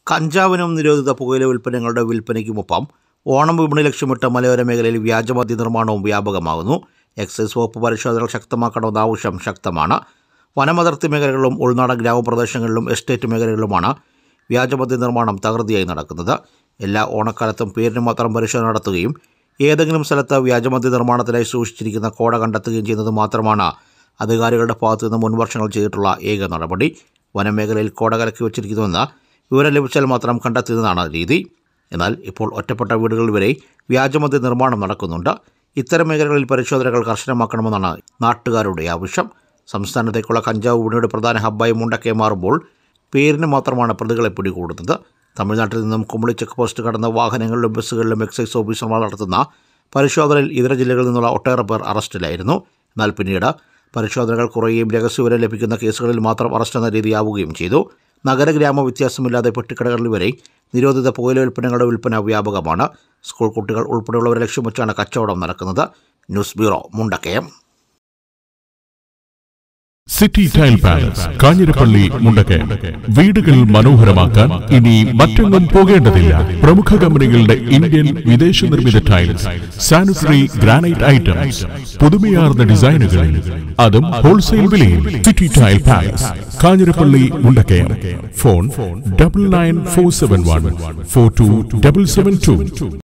കഞ്ചാവിനും നിരോധിത പുകയില ഉൽപ്പന്നങ്ങളുടെ വിൽപ്പനയ്ക്കുമൊപ്പം ഓണം വിപണി ലക്ഷ്യമിട്ട് മലയോര മേഖലയിൽ വ്യാജമദ്യ നിർമ്മാണവും വ്യാപകമാകുന്നു എക്സൈസ് വകുപ്പ് പരിശോധനകൾ ശക്തമാക്കണമെന്ന ആവശ്യം ശക്തമാണ് വനമതിർത്തി മേഖലകളിലും ഉൾനാടൻ ഗ്രാമപ്രദേശങ്ങളിലും എസ്റ്റേറ്റ് മേഖലകളിലുമാണ് വ്യാജമദ്യ നിർമ്മാണം തകൃതിയായി നടക്കുന്നത് എല്ലാ ഓണക്കാലത്തും പേരിന് മാത്രം പരിശോധന നടത്തുകയും ഏതെങ്കിലും സ്ഥലത്ത് വ്യാജമദ്യ നിർമ്മാണത്തിനായി സൂക്ഷിച്ചിരിക്കുന്ന കോട കണ്ടെത്തുകയും ചെയ്യുന്നത് മാത്രമാണ് അധികാരികളുടെ ഭാഗത്തു നിന്ന് മുൻവർഷങ്ങൾ ചെയ്തിട്ടുള്ള ഏക നടപടി വനമേഖലയിൽ കോട കലക്കി വച്ചിരിക്കുന്നുവെന്ന് വിവരം ലഭിച്ചാൽ മാത്രം കണ്ടെത്തുന്നതാണ് രീതി എന്നാൽ ഇപ്പോൾ ഒറ്റപ്പെട്ട വീടുകളിൽ വരെ വ്യാജമദ്യ നിർമ്മാണം നടക്കുന്നുണ്ട് ഇത്തരം മേഖലകളിൽ പരിശോധനകൾ കർശനമാക്കണമെന്നാണ് നാട്ടുകാരുടെ ആവശ്യം സംസ്ഥാനത്തേക്കുള്ള കഞ്ചാവ് വിപണിയുടെ പ്രധാന ഹബ്ബായി മുണ്ടക്കെ മാറുമ്പോൾ പേരിന് മാത്രമാണ് പ്രതികളെ പിടികൂടുന്നത് തമിഴ്നാട്ടിൽ നിന്നും കുമളി ചെക്ക് പോസ്റ്റ് കടന്ന വാഹനങ്ങളിലും ബസ്സുകളിലും എക്സൈസ് ഓഫീസർമാർ നടത്തുന്ന പരിശോധനയിൽ ഇതര ജില്ലകളിൽ നിന്നുള്ള ഒട്ടേറെ പേർ അറസ്റ്റിലായിരുന്നു എന്നാൽ പിന്നീട് പരിശോധനകൾ കുറയുകയും രഹസ്യവിവരം ലഭിക്കുന്ന കേസുകളിൽ മാത്രം അറസ്റ്റ് എന്ന രീതിയാവുകയും ചെയ്തു നഗര ഗ്രാമ വ്യത്യാസമില്ലാതെ പെട്ടിക്കടകളിൽ വരെ നിരോധിത പുകയില ഉൽപ്പന്നങ്ങളുടെ വിൽപ്പന വ്യാപകമാണ് സ്കൂൾ കുട്ടികൾ ഉൾപ്പെടെയുള്ളവരെ ലക്ഷ്യം വെച്ചാണ് കച്ചവടം നടക്കുന്നത് news bureau Mundakayam city tile palace Kanjirappally Mundakayam വീടുകൾ മനോഹരമാക്കാൻ ഇനി മറ്റൊന്നും പോകേണ്ടതില്ല പ്രമുഖ കമ്പനികളുടെ ഇന്ത്യൻ വിദേശ നിർമ്മിത ടൈൽസ് സാനിറ്ററി ഗ്രാനൈറ്റ് ഐറ്റംസ് പുതുമയാർന്ന ഡിസൈനുകളിൽ അതും ഹോൾസെയിൽ വിലയിൽ city tile palace Kanjirappally Mundakayam phone double nine four seven one four two double seven to